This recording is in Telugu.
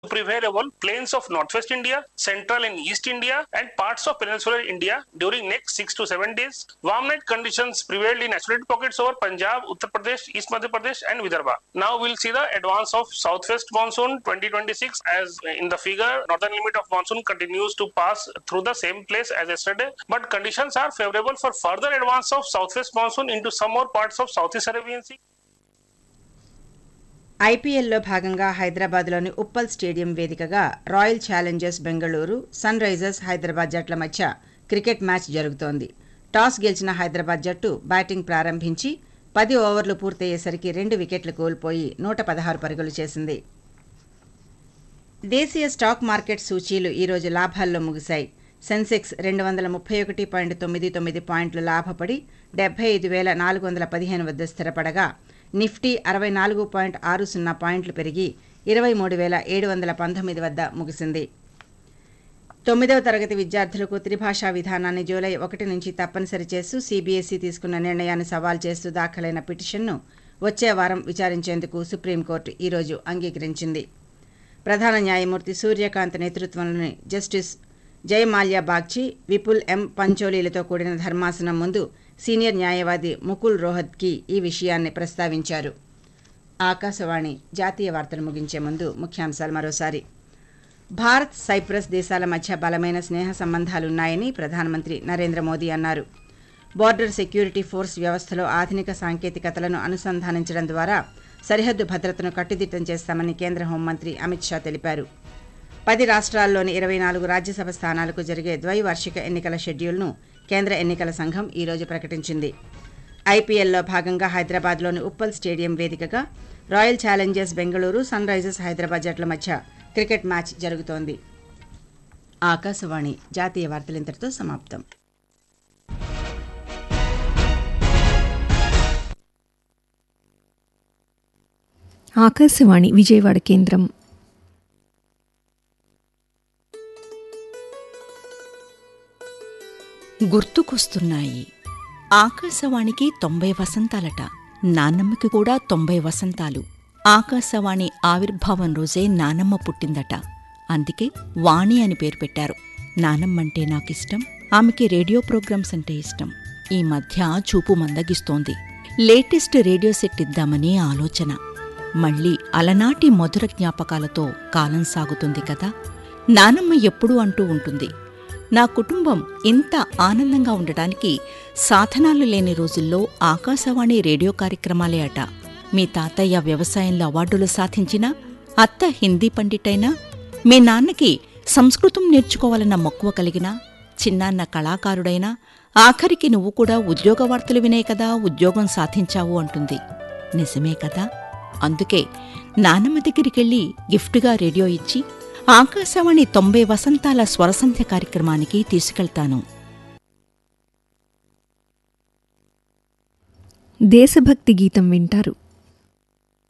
prevail over plains of northwest India, central and east India, and parts of peninsular India during next six to seven days. Warm night conditions prevailed in isolated pockets over Punjab, Uttar Pradesh, East Madhya Pradesh, and Vidarbha. Now we'll see the advance of southwest monsoon 2026 as in the figure northern limit of monsoon continues to pass through the same place as yesterday, but conditions are favorable for further advance of southwest monsoon into some more parts of southeast Arabian Sea. ఐపీఎల్లో భాగంగా హైదరాబాద్లోని ఉప్పల్ స్టేడియం వేదికగా royal challengers Bengaluru sunrisers Hyderabad జట్ల మధ్య క్రికెట్ మ్యాచ్ జరుగుతోంది టాస్ గెలిచిన హైదరాబాద్ జట్టు బ్యాటింగ్ ప్రారంభించి పది ఓవర్లు పూర్తయ్యేసరికి రెండు వికెట్లు కోల్పోయి నూట పదహారు పరుగులు చేసింది దేశీయ స్టాక్ మార్కెట్ సూచీలు ఈరోజు లాభాల్లో ముగిశాయి సెన్సెక్స్ రెండు వందల ముప్పై ఒకటి పాయింట్ తొమ్మిది తొమ్మిది పాయింట్లు లాభపడి డెబ్బై ఐదు వేల నాలుగు వందల పదిహేను వద్ద స్థిరపడగా నిఫ్టీ అరవై నాలుగు పాయింట్ ఆరు సున్నా పాయింట్లు పెరిగి ఇరవై మూడు వేల ఏడు వందల పంతొమ్మిది వద్ద ముగిసింది తొమ్మిదవ తరగతి విద్యార్థులకు త్రిభాషా విధానాన్ని జూలై ఒకటి నుంచి తప్పనిసరి చేస్తూ సీబీఎస్ఈ తీసుకున్న నిర్ణయాన్ని సవాల్ చేస్తూ దాఖలైన పిటిషన్ను వచ్చే వారం విచారించేందుకు సుప్రీంకోర్టు ఈరోజు అంగీకరించింది ప్రధాన న్యాయమూర్తి సూర్యకాంత్ నేతృత్వంలోని జస్టిస్ జయమాల్యా బాగ్చి విపుల్ ఎం పంచోలీలతో కూడిన ధర్మాసనం ముందు సీనియర్ న్యాయవాది ముకుల్ రోహత్కి ఈ విషయాన్ని ప్రస్తావించారు ఆకాశవాణి జాతీయ వార్తలు ముగించే ముందు ముఖ్యాంశాలు మరోసారి భారత్ సైప్రస్ దేశాల మధ్య బలమైన స్నేహ సంబంధాలున్నాయని ప్రధానమంత్రి నరేంద్ర మోదీ అన్నారు బోర్డర్ సెక్యూరిటీ ఫోర్స్ వ్యవస్థలో ఆధునిక సాంకేతికతలను అనుసంధానించడం ద్వారా సరిహద్దు భద్రతను కట్టుదిట్టం చేస్తామని కేంద్ర హోంమంత్రి అమిత్ షా తెలిపారు పది రాష్ట్రాల్లోని ఇరవై నాలుగు రాజ్యసభ స్థానాలకు జరిగే ద్వైవార్షిక ఎన్నికల షెడ్యూల్ను కేంద్ర ఎన్నికల సంఘం ఈరోజు ప్రకటించింది ఐపీఎల్లో భాగంగా హైదరాబాద్లోని ఉప్పల్ స్టేడియం వేదికగా royal challengers Bengaluru sunrisers Hyderabad జట్ల మధ్య క్రికెట్ మ్యాచ్ జరుగుతోంది ఆకాశవాణి జాతీయ వార్తలు ఇంతటితో సమాప్తం ఆకాశవాణి విజయవాడ కేంద్రం గుర్తుకొస్తున్నాయి ఆకాశవాణికి తొంభై వసంతాలట నానమ్మకి కూడా తొంభై వసంతాలు ఆకాశవాణి ఆవిర్భావం రోజే నానమ్మ పుట్టిందట అందుకే వాణి అని పేరు పెట్టారు నానమ్మంటే నాకిష్టం ఆమెకి రేడియో ప్రోగ్రామ్స్ అంటే ఇష్టం ఈ మధ్య చూపు మందగిస్తోంది లేటెస్ట్ రేడియో సెట్ ఇద్దామని ఆలోచన మళ్ళీ అలనాటి మధుర జ్ఞాపకాలతో కాలం సాగుతుంది కదా నానమ్మ ఎప్పుడూ అంటూ ఉంటుంది నా కుటుంబం ఇంత ఆనందంగా ఉండటానికి సాధనాలు లేని రోజుల్లో ఆకాశవాణి రేడియో కార్యక్రమాలే అట మీ తాతయ్య వ్యవసాయంలో అవార్డులు సాధించినా అత్త హిందీ పండిటైనా మీ నాన్నకి సంస్కృతం నేర్చుకోవాలన్న మక్కువ కలిగినా చిన్నాన్న కళాకారుడైనా ఆఖరికి నువ్వు కూడా ఉద్యోగ వార్తలు వినే కదా ఉద్యోగం సాధించావు అంటుంది నిజమే కదా అందుకే నానమ్మ దగ్గరికెళ్ళి గిఫ్ట్గా రేడియో ఇచ్చి ఆకాశవాణి తొంభై వసంతాల స్వరసంధ్య కార్యక్రమానికి తీసుకెళ్తాను దేశభక్తి గీతం వింటారు